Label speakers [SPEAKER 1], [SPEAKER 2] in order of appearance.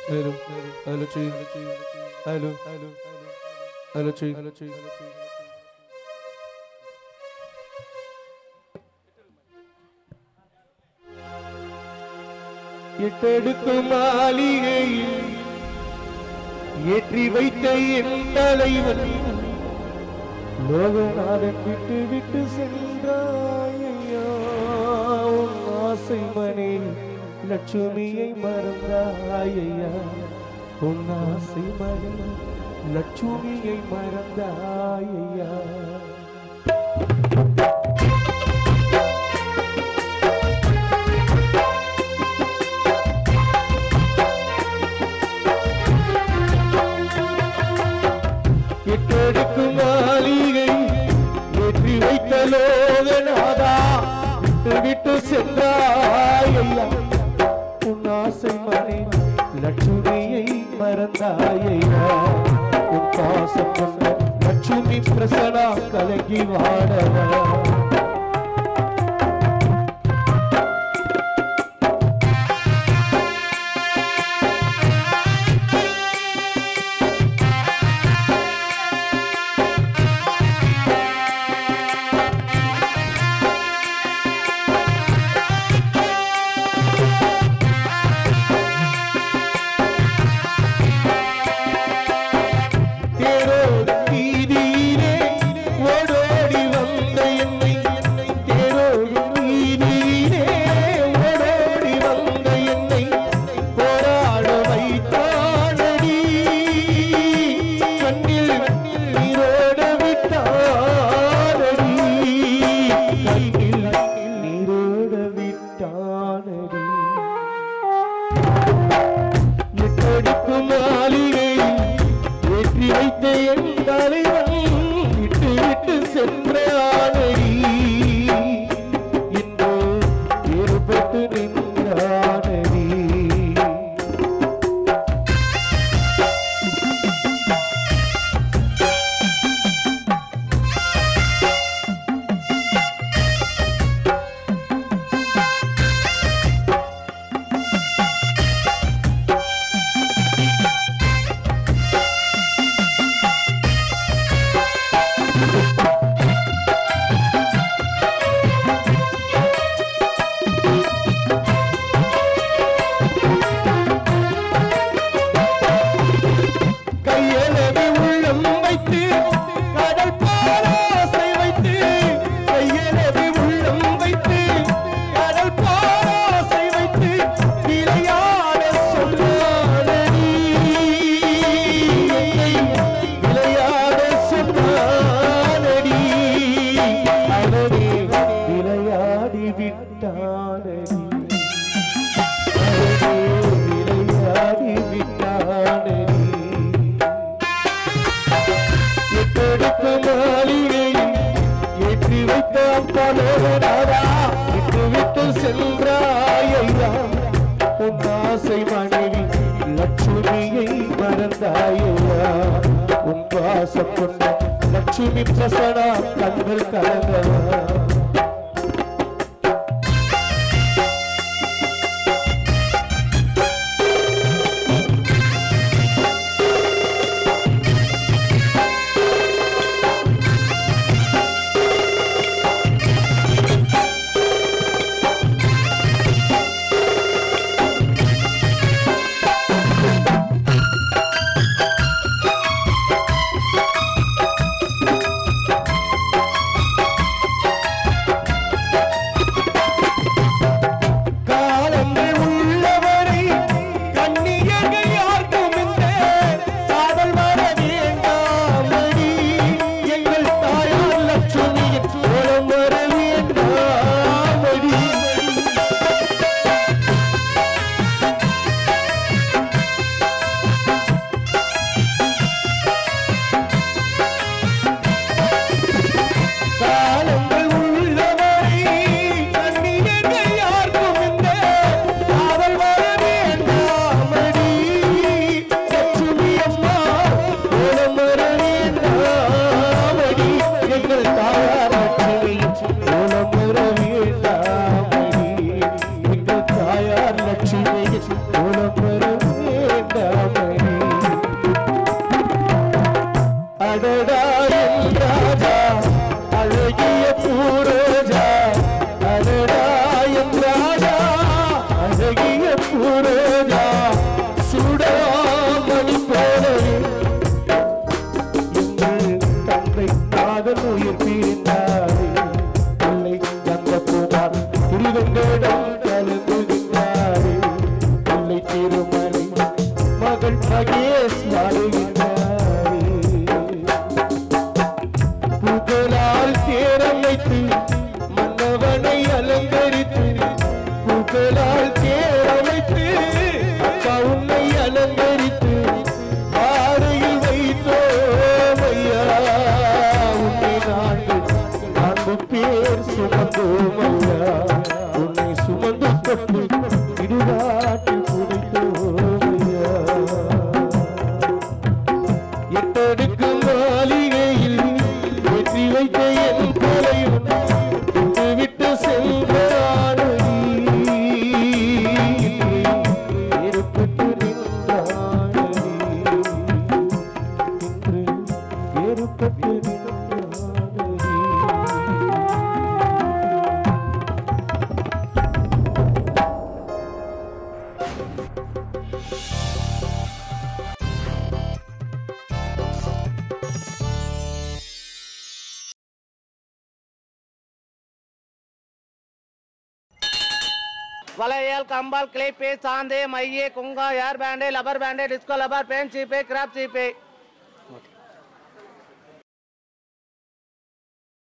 [SPEAKER 1] Hello, hello, tree, hello, hello, hello, tree, hello, tree. எட்டெடுக்கு மாளிகையில் ஏற்றி வைத்த என் தலைவன் லோகநாதன் விட்டு விட்டு சென்றாயா உன் ஆசை மணி லட்சுமியை மறந்தாயா உன் ஆசை மணி லட்சுமியை மறந்தாயா எட்டெடுக்கு மாளிகை ஏற்றி வைத்த லோகநாதா விட்டு விட்டு சென்றாயையா உன் ஆசை மணி லட்சுமியை மறந்தாயையா உன் பாசம் கொண்ட லட்சுமி பிரசனா கலங்கி வாடவா தேரோடு வீதியிலே ஓடோடி வந்த என்னை தேரோடு வீதியிலே ஓடோடி வந்த என்னை போராட வைத்தானடி கண்ணில் நீரோட விட்டானடி கண்ணில் நீரோட விட்டானடி எட்டடிக்கு மாளிகையில் ஏற்றி வைத்த என் தலைவன் விட்டு விட்டு சென்றானடி இன்று ஏற்பட்டு நின்றானடி கையளவி உள்ளம் வைத்து கடல் பாராசை வைத்து கையளவி உள்ளம் வைத்து கடல் பாராசை வைத்து விளையாட சொன்னானடி விளையாட சொன்னானடி அவனே விளையாடி விட்டானடி அவனே விளையாடி விட்டானடி எட்டெடுத்த மாளிகையில் ஏற்றி வைத்த பலோராதா விட்டு விட்டு சென்றாயையா உன் ஆசை மனைவி லட்சுமியை மறந்தாயையா உன் வாசம் கொண்ட லட்சுமி பிரசனா கண்கள் கலங்கவா காலங்கள் உள்ளவரை கண்ணியர்கள் யாருக்கும் இந்த காதல் வர வேண்டாமடி எங்கள் தாயார் லட்சுமியின் கோலம் வர வேண்டாமடி காலங்கள் உள்ளவரை கண்ணியர்கள் யாருக்கும் இந்த காதல் வர வேண்டாமடி லட்சுமி அம்மா கோலம் வர வேண்டாமடி எங்கள் தாயார் லட்சுமி கோலம் வர வேண்டாமடி எங்கள் தாயார் லட்சுமி கோலம் வர வேண்டாமடி வேண்டாமடி அடடா என் ராஜா அழகிய பூரோஜா அடடா என் ராஜா அழகிய பூரோஜா சுடாமணி போலவே எங்கள் தந்தை காதல் உயிர் பிரிந்தாரே பிள்ளை கந்தகுமார் திருவெங்கடம் கலந்துகின்றாரே பிள்ளை திருமணி மகள் மகேஷ் வாழுகின்றாரே புகழால் தேரமைத்து மன்னவனை அலங்கரித்து புகழால் தேரமைத்து அப்பா உன்னை அலங்கரித்து ஆடையில் வைத்தோம் ஐயா உன்னை நாங்கள் நான்கு பேர் சுமந்தோம் ஐயா உன்னை சுமந்து கொண்டு இடுகாட்டில் புதைத்தோம் ஐயா எட்டடுக்கு மாளிகையில் வெற்றி வைத்த என் தலைவன் விட்டு விட்டு சென்றானடி ஏற்பட்டு நின்றானடி இன்று ஏற்பட்டு நின்றானடி
[SPEAKER 2] வளையல் கம்பால் கிளிப்பு சாந்து மைய குங்கா hair band rubber band disco rubber பேன் சீப்பு கிராப் சீப்பு